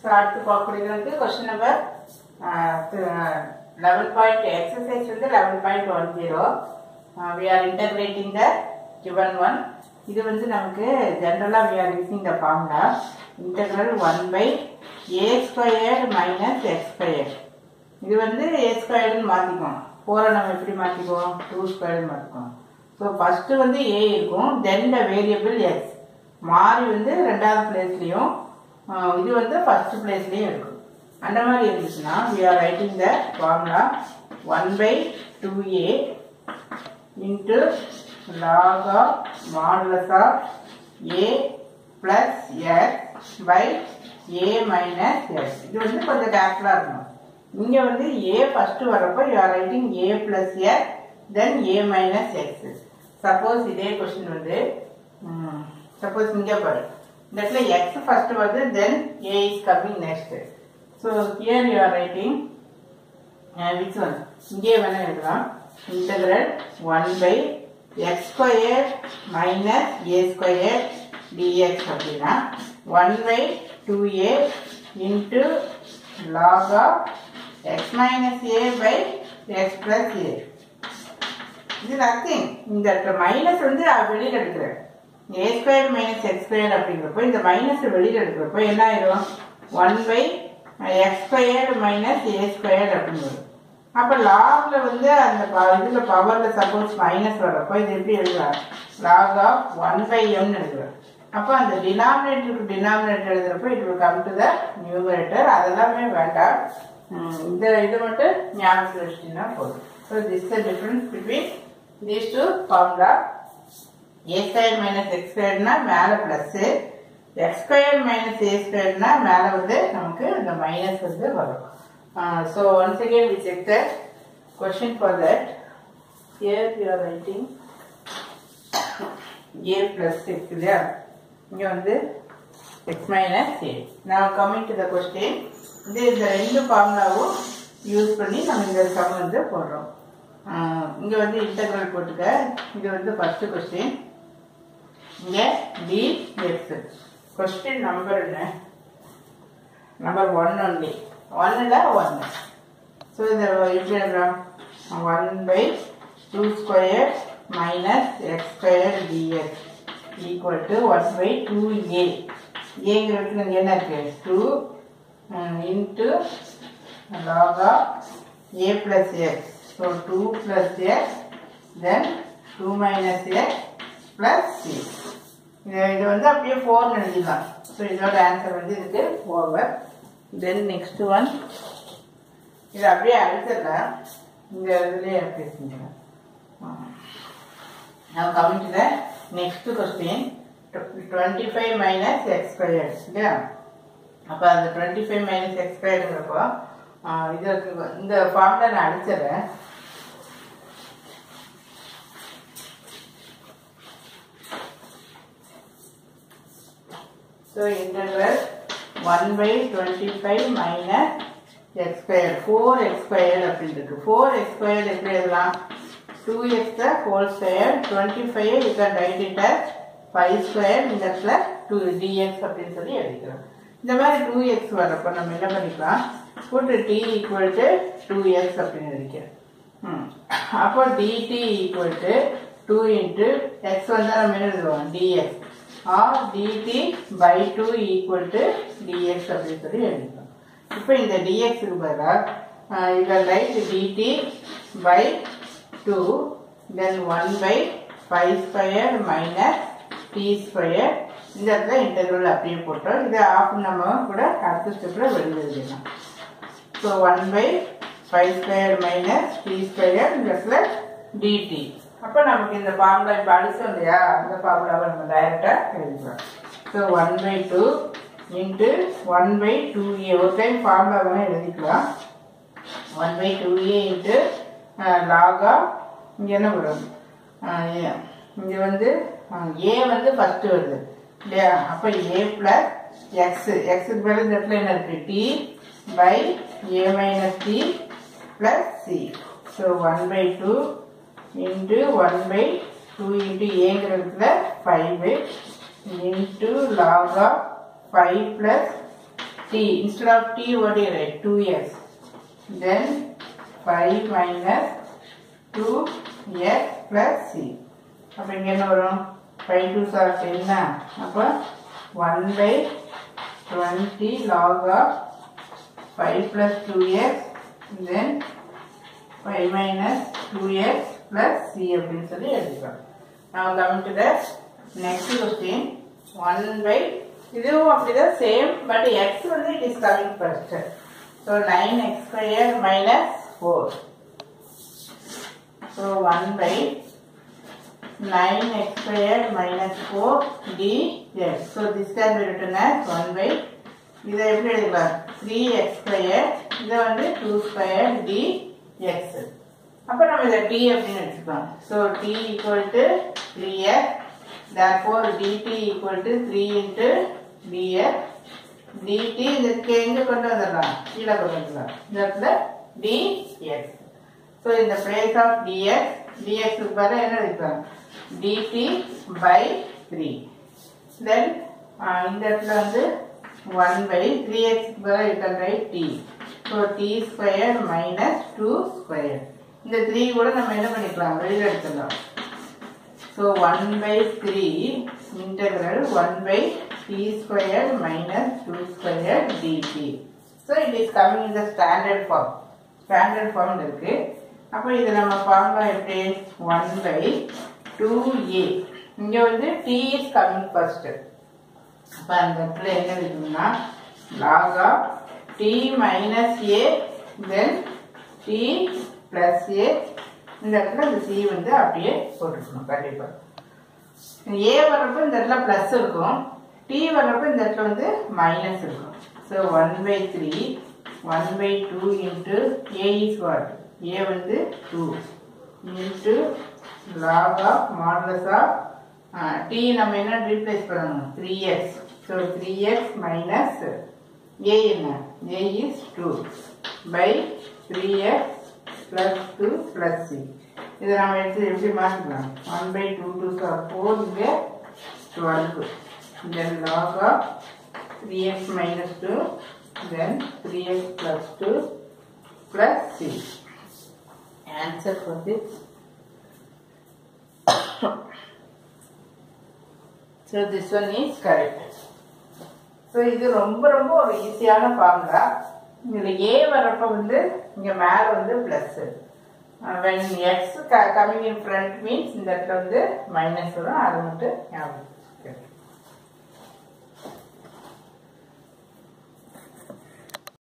So அடுத்து பார்க்கக்கூடியது வந்து question number eleven point exercise வந்து eleven point one zero we are integrating the given one இது வந்து நமக்கு ஜென்ரலாக we are using the formula integral one by a square minus x square இது வந்து ஏ ஸ்கொயர்னு மாற்றிக்குவோம் ஃபோரை நம்ம எப்படி மாற்றிக்குவோம் டூ ஸ்கொயர்னு மாற்றிக்குவோம் ஸோ ஃபஸ்ட்டு வந்து ஏ இருக்கும் தென் த வேரியபிள் எக்ஸ் மாறி வந்து ரெண்டாவது பிளேஸ்லேயும் இது வந்து ஃபர்ஸ்ட் பிளேஸ்லேயும் இருக்கும் அந்த மாதிரி இருந்துச்சுன்னா we are writing the formula one by two a into log of modulus of a plus x by a minus x இது வந்து கொஞ்சம் கேர்ஃபுல்லாக இருக்கணும் இங்கே வந்து a ஃபர்ஸ்ட் வரப்போ you are writing a plus x then a minus x suppose இதே question வந்து சப்போஸ் இங்கே பாரு இந்த இடத்துல x ஃபர்ஸ்ட் வருது then a is coming next so here you are writing uh, which one இங்கே வேணா எழுதலாம் integral 1 by x square minus a square dx அப்படின்னா 1 by 2a into log of x minus a by x plus a இது nothing இந்த minus வந்து வெளியில் எடுக்கிறேன் a square minus x square அப்படிங்கிறப்போ இந்த மைனஸ் வெளியில் எடுக்கிறப்போ என்ன ஆயிரும் one by x square minus a square அப்படிங்கிறது அப்போ லாக்ல வந்து அந்த ப- இதுல பவர்ல சப்போஸ் மைனஸ் வரப்போ இது எப்படி எழுதலாம் லாக் ஆஃப் ஒன் பை எம்னு எழுதுறோம் அப்போ அந்த டினாமினேட்டருக்கு டினாமினேட்டர் எழுதுறப்போ it will come to the numerator அதெல்லாமே வேண்டாம் உம், இந்த இது மட்டும் ஞாபகத்தில் வச்சுட்டீங்கன்னா போதும் so this the difference between these two formula a square minus x ஸ்கொயர்னா மேலே plus x square minus a ஸ்கொயர்னா மேலே வந்து நமக்கு இந்த மைனஸ் வந்து வரும் so once again we check the question for that here you are writing A plus x இல்லையா இங்கே வந்து எக்ஸ் மைனஸ் ஏ நான் கம்மிங் டு த கொஸ்டின் இது இந்த ரெண்டு ஃபார்முலாவும் யூஸ் பண்ணி நம்ம இந்த சம் வந்து போடுறோம் இங்கே வந்து இன்டெக்ரல் போட்டுக்க இது வந்து ஃபர்ஸ்ட் கொஸ்டின் இங்கே டி எக்ஸ் கொஸ்டின் நம்பர் என்ன நம்பர் ஒன் ஒன்லி ஒன்னில் ஒன்று ஸோ இதை எப்படி எழுதுறோம் one by two square minus x square dx equal to one by two a ஏங்கிறதுக்கு இங்கே என்ன இருக்கு two into log of a plus x so two plus x then two minus x plus c இது இது வந்து அப்படியே ஃபோர்னு எழுதிடலாம் ஸோ இதோட ஆன்சர் வந்து இதுக்கு ஃபோர் தென் நெக்ஸ்ட் ஒன் இது அப்படியே அழிச்சிடலாம் இந்த இதுலேயே அப்படி செஞ்சிடலாம் Now coming to the next question, twenty-five minus x squared, இல்லையா அப்போ அந்த டுவெண்ட்டி ஃபைவ் மைனஸ் எக்ஸ் ஸ்கொயர்ங்கிறப்போ இது இருக்கு. இந்த ஃபார்முலா நான் அடிச்சிடுறேன் so integral one by twenty five minus x square four x square அப்படின்னு இருக்கு ஃபோர் எக்ஸ் ஸ்கொயர் எப்படி எழுதலாம் two x whole square twenty five you can write it as five square இந்த இடத்துல டூ டிஎக்ஸ் அப்படின்னு சொல்லி எழுதிக்கிறோம் இந்த மாதிரி டூ எக்ஸ் வரப்போ நம்ம என்ன பண்ணிக்கலாம் போட்டு t equal to two x அப்படின்னு எழுதிக்கிறோம் ம் அப்போ dt equal to two into x வந்து நம்ம என்ன எழுதுவோம் dx or dt by two equal to dx அப்படின்னு சொல்லி எழுதிக்கலாம் இப்போ இந்த டிஎக்ஸுக்கு பதிலாக இதில் write dt by two then one by five square minus t square இந்த இடத்துல இன்டர்வல் அப்படியே போட்டோம் இதை ஆஃப் நம்ம கூட அடுத்த ஸ்டெப்பில் வெளியே எழுதிடலாம் so one by five square minus t square இந்த இடத்துல டிடி அப்போ நமக்கு இந்த ஃபார்முலா இப்போ அடிச்சோம் இல்லையா அந்த ஃபார்முலாவை நம்ம டைரெக்டாக எழுதிக்கலாம் so one by two into one by two a ஒரு டைம் ஃபார்முலா வேணால் எழுதிக்கலாம் one by two a into லாகா இங்கே என்ன வரும் இங்கே வந்து ஏ வந்து ஃபஸ்ட்டு வருது இல்லையா அப்போ ஏ ப்ளஸ் எக்ஸ் எக்ஸுக்கு மேலே இந்த இடத்துல என்ன இருக்குது t by a minus t plus c so one by two into one by two into ஏங்கிறதுல five into log of five plus t instead of t what do you write 2x then 5 minus 2x plus c அப்ப இங்க என்ன வரும் 5 2 sir 10 அப்ப 1 by 20 log of 5 plus 2x then 5 minus 2x plus c அப்படின்னு சொல்லி எழுதிக்கலாம் now coming to the next question 1 by இதுவும் அப்படிதான் சேம் பட் எக்ஸ் வந்து it is coming first so nine x square minus four so one by nine x square minus four d x so this can be written as one by இதை எப்படி எழுதலாம் three X square இதை வந்து two square D X அப்போ நம்ம இதை t அப்படின்னு எடுத்துக்கலாம் so t equal to three x therefore dt equal to 3 into dx dt இதுக்கு எங்க கொண்டு வந்துடலாம் கீழே கொண்டு வந்துடலாம் இந்த இடத்துல dx ஸோ இந்த பிளேஸ் ஆஃப் dx dx க்கு பதிலா என்ன எழுதிக்கலாம் dt by 3 then ஆஹ், இந்த இடத்துல வந்து 1 by 3x க்கு பதிலா you can write t so t square minus two square இந்த த்ரீ கூட நம்ம என்ன பண்ணிக்கலாம் வெளியில் எடுத்துடலாம் So 1 by 3 integral 1 by t square minus 2 square dt. So it is coming in the standard form. Standard form இருக்கு அப்போ இது நம்ம ஃபார்முலா எப்படி 1 by 2a இங்க வந்து t is coming first அப்போ அந்த இடத்துல என்ன இருக்குன்னா log of t minus a then t plus a இந்த இடத்துல இந்த சி வந்து அப்படியே போட்டுக்கணும் கண்டிப்பா ஏ வர்றப்ப இந்த இடத்துல பிளஸ் இருக்கும் டி வர்றப்ப இந்த இடத்துல வந்து மைனஸ் இருக்கும் so one by three one by two into a is what a வந்து two into log of modulus of t நம்ம என்ன ரீப்ளேஸ் பண்ணணும் three x so three x minus a என்ன a is two by three x plus 2 plus c இதை நம்ம எடுத்து எப்படி மாற்றிக்கலாம் one by two two sir four இங்கே twelve then log of three x minus two then three x plus two plus c answer for this so this one is correct so இது ரொம்ப ரொம்ப ஒரு ஈஸியான ஃபார்முலா இதில் ஏ வர்றப்ப வந்து இங்கே மேலே வந்து plus when x coming in front means இந்த இடத்துல வந்து மைனஸ் வரும் அது மட்டும் ஞாபகம் வச்சுக்கோங்க.